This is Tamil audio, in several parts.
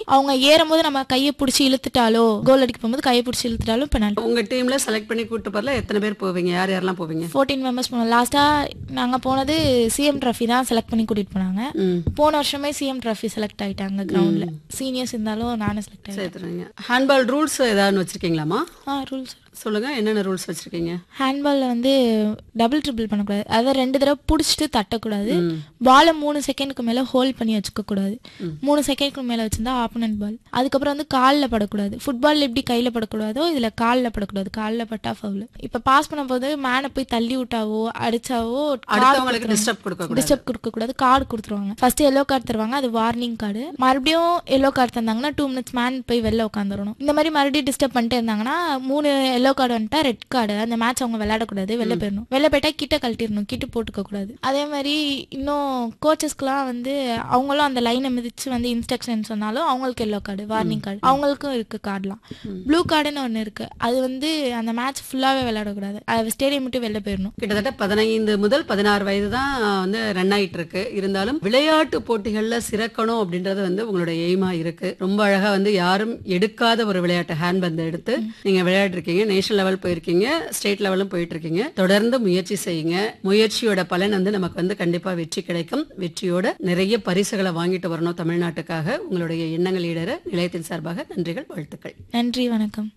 அவங்க ஏறும்போது நம்ம கையை பிடிச்சி இழுத்துட்டாலோ கோல் அடிக்க போகும்போது கையை பிடிச்சி இழுத்துட்டாலோ பெனால்டி உங்க டீம்ல செலக்ட் பண்ணி கூட்டு போறல எத்தனை பேர் போவீங்க யார் யாரெல்லாம் போவீங்க ஃபோர்டீன் மெம்பர்ஸ் போனோம் லாஸ்டா நாங்க போனது சிஎம் ட்ராஃபி தான் செலக்ட் பண்ணி கூட்டிட்டு போனாங்க ம் போன வருஷமே சிஎம் ட்ராஃபி செலக்ட் ஆயிட்டாங்க கிரவுண்ட்ல சீனியர்ஸ் இருந்தாலும் நானும் செலக்ட் ஆயிட்டேன் சேர்த்துறீங்க ஹேண்ட்பால் ரூல்ஸ் ஏதாவது வச்சிருக்கீங்களாமா ஆ ரூல்ஸ் சொல்லுங்க என்னென்ன ரூல்ஸ் வச்சிருக்கீங்க ஹேண்ட்பால்ல வந்து டபுள் ட்ரிபிள் பண்ணக்கூடாது அதாவது ரெண்டு தடவை பிடிச்சிட்டு தட்டக்கூடாது பாலை மூணு செகண்டுக்கு மேல ஹோல்ட் பண்ணி வச்சுக்க கூடாது மூணு செகண்டுக்கு மேல வச்சிருந்தா ஆப்போனன்ட் பால் அதுக்கப்புறம் வந்து காலில் படக்கூடாது ஃபுட்பால் எப்படி கையில படக்கூடாதோ இதுல காலில் படக்கூடாது காலில் பட்டா ஃபவுல் இப்ப பாஸ் பண்ணும்போது மேனை போய் தள்ளி விட்டாவோ அடிச்சாவோ அடுத்தவங்களுக்கு டிஸ்டர்ப் கொடுக்க கூடாது டிஸ்டர்ப் கொடுக்க கூடாது கார்டு கொடுத்துருவாங்க ஃபர்ஸ்ட் எல்லோ கார்டு தருவாங்க அது வார்னிங் கார்டு மறுபடியும் எல்லோ கார்டு தந்தாங்கன்னா டூ மினிட்ஸ் மேன் போய் வெளில உட்காந்துடணும் இந்த மாதிரி மறுபடியும் டிஸ்டர்ப் பண்ணிட்டே இருந்தாங்கன்னா மூணு எல்லோ கார்டு வந்துட்டா ரெட் கார்டு அந்த மேட்ச் அவங்க விளையாடக்கூடாது வெளில போயிடணும் வெளில போயிட்டா கிட்ட கழட்டிடணும் கிட்ட போட்டுக்க கூடாது அதே மாதிரி இன்னும் கோச்சஸ்க்குலாம் வந்து அவங்களும் அந்த லைனை மிதிச்சு வந்து இன்ஸ்ட்ரக்ஷன் சொன்னாலும் அவங்களுக்கு எல்லோ கார்டு வார்னிங் கார்டு அவங்களுக்கும் இருக்கு கார்டுலாம் ப்ளூ கார்டுன்னு ஒன்று இருக்கு அது வந்து அந்த மேட்ச் ஃபுல்லாவே விளையாடக்கூடாது அது ஸ்டேடியம் விட்டு வெளில போயிடணும் கிட்டத்தட்ட பதினைந்து முதல் பதினாறு வயது தான் வந்து ரன் ஆயிட்டு இருக்கு இருந்தாலும் விளையாட்டு போட்டிகள்ல சிறக்கணும் அப்படின்றது வந்து உங்களோட எய்மா இருக்கு ரொம்ப அழகா வந்து யாரும் எடுக்காத ஒரு விளையாட்டு ஹேண்ட் பந்தை எடுத்து நீங்க விளையாடி இருக்கீங்க நேஷனல் லெவல் போயிருக்கீங்க ஸ்டேட் லெவலும் போயிட்டு இருக்கீங்க தொடர்ந்து முயற்சி செய்யுங்க முயற்சியோட பலன் வந்து நமக்கு வந்து கண்டிப்பா வெற்றி கிடைக்கும் வெற்றியோட நிறைய பரிசுகளை வாங்கிட்டு வரணும் தமிழ்நாட்டுக்காக உங்களுடைய எண்ணங்கள் ஈடற நிலையத்தின் சார்பாக நன்றிகள் வாழ்த்துக்கள் நன்றி வணக்கம்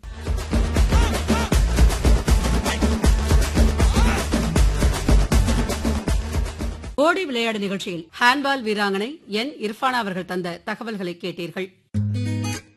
ஓடி விளையாடு நிகழ்ச்சியில் ஹேண்ட்பால் வீராங்கனை என் இர்ஃபானா அவர்கள் தந்த தகவல்களை கேட்டீர்கள்